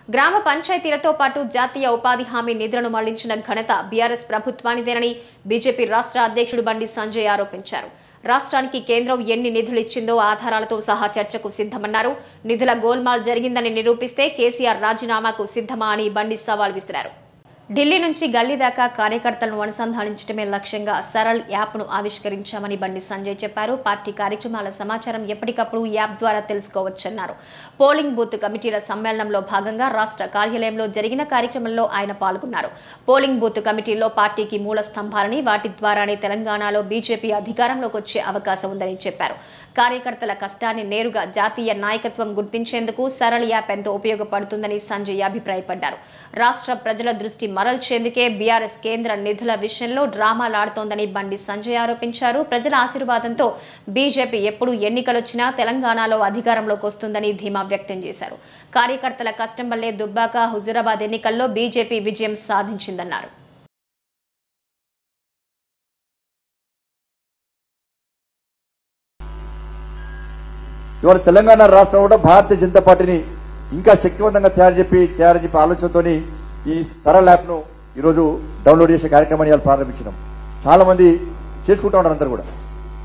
గ్రామ పంచాయతీలతో పాటు జాతీయ ఉపాధి హామీ నిధులను మళ్లించిన ఘనత బీఆర్ఎస్ ప్రభుత్వానిదేనని బీజేపీ రాష్ట్ర అధ్యక్షుడు బండి సంజయ్ ఆరోపించారు రాష్ట్రానికి కేంద్రం ఎన్ని నిధులు ఇచ్చిందో ఆధారాలతో సహా చర్చకు సిద్దమన్నారు నిధుల గోల్మాల్ జరిగిందని నిరూపిస్తే కేసీఆర్ రాజీనామాకు సిద్దమా అని బండి సవాల్ విసిరారు ఢిల్లీ నుంచి గల్లీ దాకా కార్యకర్తలను అనుసంధానించడమే లక్ష్యంగా సరళ్ యాప్ను ఆవిష్కరించామని బండి సంజయ్ చెప్పారు పార్టీ కార్యక్రమాల సమాచారం ఎప్పటికప్పుడు యాప్ ద్వారా తెలుసుకోవచ్చన్నారు పోలింగ్ బూత్ కమిటీల సమ్మేళనంలో భాగంగా రాష్ట్ర కార్యాలయంలో జరిగిన కార్యక్రమంలో ఆయన పాల్గొన్నారు పోలింగ్ బూత్ కమిటీల్లో పార్టీకి మూల స్తంభాలని వాటి ద్వారానే తెలంగాణలో బీజేపీ అధికారంలోకి వచ్చే అవకాశం ఉందని చెప్పారు కార్యకర్తల కష్టాన్ని నేరుగా జాతీయ నాయకత్వం గుర్తించేందుకు సరళ యాప్ ఎంతో ఉపయోగపడుతుందని సంజయ్ అభిప్రాయపడ్డారు రాష్ట్ర ప్రజల దృష్టి మరల్చేందుకే బీఆర్ఎస్ కేంద్ర నిధుల విషయంలో డ్రామాలాడుతోందని బండి సంజయ్ ఆరోపించారు ప్రజల ఆశీర్వాదంతో బీజేపీ ఎప్పుడు ఎన్నికలొచ్చినా తెలంగాణలో అధికారంలోకి వస్తుందని ధీమా వ్యక్తం చేశారు కార్యకర్తల కష్టం వల్లే దుబ్బాక హుజురాబాద్ ఎన్నికల్లో బీజేపీ విజయం సాధించిందన్నారు ఇవాళ తెలంగాణ రాష్ట్రం కూడా భారతీయ జనతా పార్టీని ఇంకా శక్తివంతంగా తయారు చెప్పి తయారు చెప్పి ఆలోచనతోని ఈ సరళ యాప్ ను ఈరోజు డౌన్లోడ్ చేసే కార్యక్రమాన్ని ఇవాళ ప్రారంభించినాం చాలా మంది చేసుకుంటా ఉన్నారు అందరు కూడా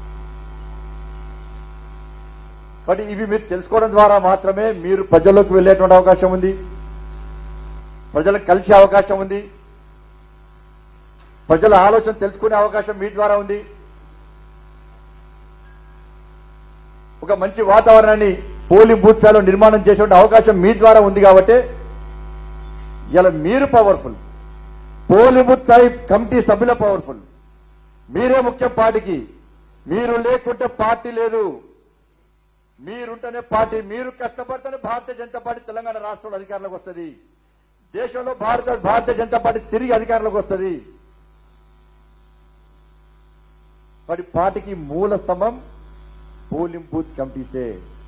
కాబట్టి ఇవి మీరు తెలుసుకోవడం ద్వారా మాత్రమే మీరు ప్రజల్లోకి వెళ్ళేటువంటి అవకాశం ఉంది ప్రజలకు కలిసే అవకాశం ఉంది ప్రజల ఆలోచన తెలుసుకునే అవకాశం మీ ద్వారా ఉంది ఒక మంచి వాతావరణాన్ని పోలింగ్ బూత్ స్థాయిలో నిర్మాణం చేసే అవకాశం మీ ద్వారా ఉంది కాబట్టి ఇలా మీరు పవర్ఫుల్ పోలింగ్ బూత్ స్థాయి కమిటీ సభ్యుల పవర్ఫుల్ మీరే ముఖ్యం పార్టీకి మీరు లేకుంటే పార్టీ లేదు మీరుంటేనే పార్టీ మీరు కష్టపడితేనే భారతీయ జనతా పార్టీ తెలంగాణ రాష్ట్రంలో అధికారంలోకి వస్తుంది దేశంలో భారత భారతీయ జనతా పార్టీ తిరిగి అధికారంలోకి వస్తుంది వాటి పార్టీకి మూల స్తంభం పోలింగ్ బూత్ కమిటీసే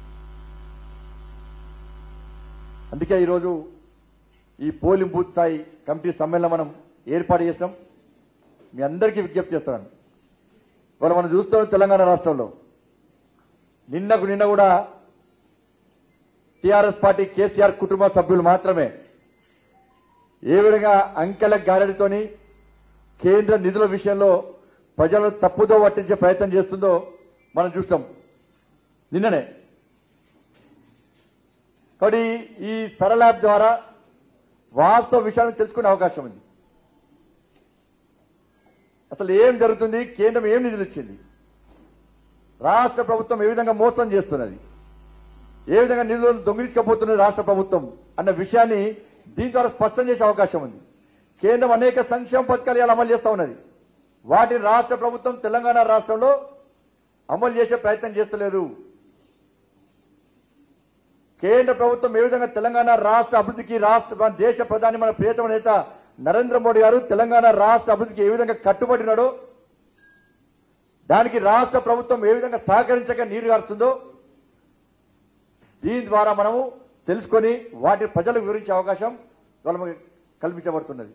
అందుకే ఈరోజు ఈ పోలింగ్ బూత్ స్థాయి కమిటీ సమ్మేళనం మనం ఏర్పాటు చేస్తాం మీ అందరికీ విజ్ఞప్తి చేస్తున్నాను ఇవాళ మనం చూస్తున్నాం తెలంగాణ రాష్ట్రంలో నిన్నకు నిన్న కూడా టిఆర్ఎస్ పార్టీ కేసీఆర్ కుటుంబ సభ్యులు మాత్రమే ఏ విధంగా అంకెల గారడితోని కేంద్ర నిధుల విషయంలో ప్రజలను తప్పుదో పట్టించే ప్రయత్నం చేస్తుందో మనం చూస్తాం నిన్ననే కాబట్టి ఈ సరళ యాప్ ద్వారా వాస్తవ విషయాలను తెలుసుకునే అవకాశం ఉంది అసలు ఏం జరుగుతుంది కేంద్రం ఏం నిధులు ఇచ్చింది రాష్ట్ర ప్రభుత్వం ఏ విధంగా మోసం చేస్తున్నది ఏ విధంగా నిధులను దొంగిలించకపోతున్నది రాష్ట్ర ప్రభుత్వం అన్న విషయాన్ని దీని ద్వారా స్పష్టం చేసే అవకాశం ఉంది కేంద్రం అనేక సంక్షేమ పథకాలు ఇలా అమలు చేస్తా ఉన్నది వాటిని రాష్ట్ర ప్రభుత్వం తెలంగాణ రాష్ట్రంలో అమలు చేసే ప్రయత్నం చేస్తలేదు కేంద్ర ప్రభుత్వం ఏ విధంగా తెలంగాణ రాష్ట్ర అభివృద్ధికి రాష్ట్ర మన దేశ ప్రధాని మన ప్రియతమ నేత నరేంద్ర మోడీ గారు తెలంగాణ రాష్ట్ర అభివృద్ధికి ఏ విధంగా కట్టుబడినాడో దానికి రాష్ట్ర ప్రభుత్వం ఏ విధంగా సహకరించక నీరు గారుస్తుందో దీని ద్వారా మనము తెలుసుకొని వాటి ప్రజలకు వివరించే అవకాశం ఇవాళ మనకు కల్పించబడుతున్నది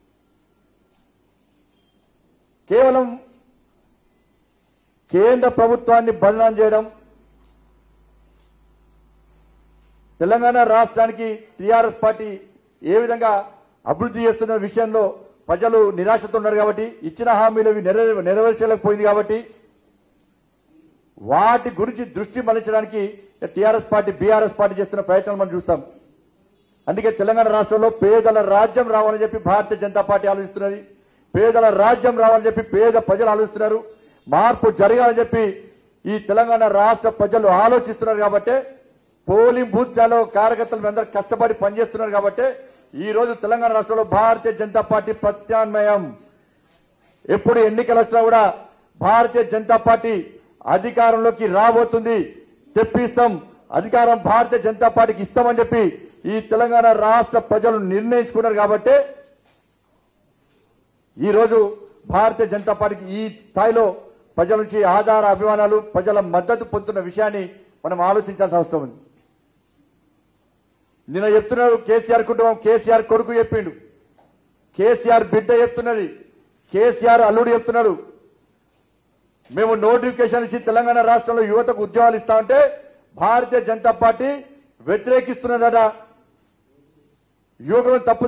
కేవలం కేంద్ర ప్రభుత్వాన్ని బదనాం చేయడం తెలంగాణ రాష్ట్రానికి టీఆర్ఎస్ పార్టీ ఏ విధంగా అభివృద్ధి చేస్తున్న విషయంలో ప్రజలు నిరాశతో ఉన్నారు కాబట్టి ఇచ్చిన హామీలు ఇవి నెరవే- నెరవేర్చలేకపోయింది కాబట్టి వాటి గురించి దృష్టి మళ్లించడానికి టీఆర్ఎస్ పార్టీ బీఆర్ఎస్ పార్టీ చేస్తున్న ప్రయత్నాలు మనం చూస్తాం అందుకే తెలంగాణ రాష్ట్రంలో పేదల రాజ్యం రావాలని చెప్పి భారతీయ జనతా పార్టీ ఆలోచిస్తున్నది పేదల రాజ్యం రావాలని చెప్పి పేద ప్రజలు ఆలోచిస్తున్నారు మార్పు జరగాలని చెప్పి ఈ తెలంగాణ రాష్ట్ర ప్రజలు ఆలోచిస్తున్నారు కాబట్టి పోలింగ్ బూత్ స్థాయిలో కార్యకర్తలు అందరూ కష్టపడి పనిచేస్తున్నారు కాబట్టి ఈ రోజు తెలంగాణ రాష్ట్రంలో భారతీయ జనతా పార్టీ ప్రత్యామ్నాయం ఎప్పుడు ఎన్నికలు వచ్చినా కూడా భారతీయ జనతా పార్టీ అధికారంలోకి రాబోతుంది తెప్పిస్తాం అధికారం భారతీయ జనతా పార్టీకి ఇస్తామని చెప్పి ఈ తెలంగాణ రాష్ట్ర ప్రజలు నిర్ణయించుకున్నారు కాబట్టి ఈ రోజు భారతీయ జనతా పార్టీకి ఈ స్థాయిలో ప్రజల నుంచి ఆధార అభిమానాలు ప్రజల మద్దతు పొందుతున్న విషయాన్ని మనం ఆలోచించాల్సిన అవసరం ఉంది నిన్న చెప్తున్నారు కేసీఆర్ కుటుంబం కేసీఆర్ కొడుకు చెప్పిండు కేసీఆర్ బిడ్డ చెప్తున్నది కేసీఆర్ అల్లుడు చెప్తున్నాడు మేము నోటిఫికేషన్ ఇచ్చి తెలంగాణ రాష్ట్రంలో యువతకు ఉద్యోగాలు ఇస్తామంటే భారతీయ జనతా పార్టీ వ్యతిరేకిస్తున్నదట యువకులను తప్పు